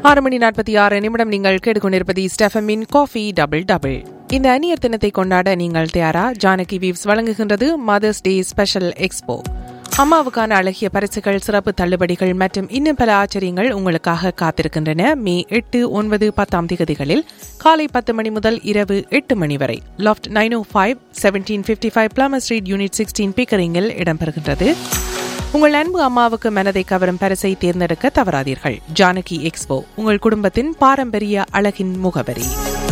ஆறு மணி நாற்பத்தி ஆறு நிமிடம் நீங்கள் கேட்டுக்கொண்டிருப்பது ஸ்டெஃபமின் காஃபி டபுள் டபுள் இந்த அந்நியர் தினத்தை கொண்டாட நீங்கள் தயாரா ஜானகி வீவ்ஸ் வழங்குகின்றது மதர்ஸ் டே ஸ்பெஷல் எக்ஸ்போ அம்மாவுக்கான அழகிய பரிசுகள் சிறப்பு தள்ளுபடிகள் மற்றும் இன்னும் பல ஆச்சரியங்கள் உங்களுக்காக காத்திருக்கின்றன மே எட்டு ஒன்பது பத்தாம் திகதிகளில் காலை பத்து மணி முதல் இரவு எட்டு மணி வரை loft nine oh five seventeen fifty five Plummer street unit sixteen பிக்கரிங்கில் இடம்பெறுகின்றது உங்கள் அன்பு அம்மாவுக்கு மனதை கவரும் பரிசை தேர்ந்தெடுக்க தவறாதீர்கள் ஜானகி எக்ஸ்போ உங்கள் குடும்பத்தின் பாரம்பரிய அழகின் முகவரி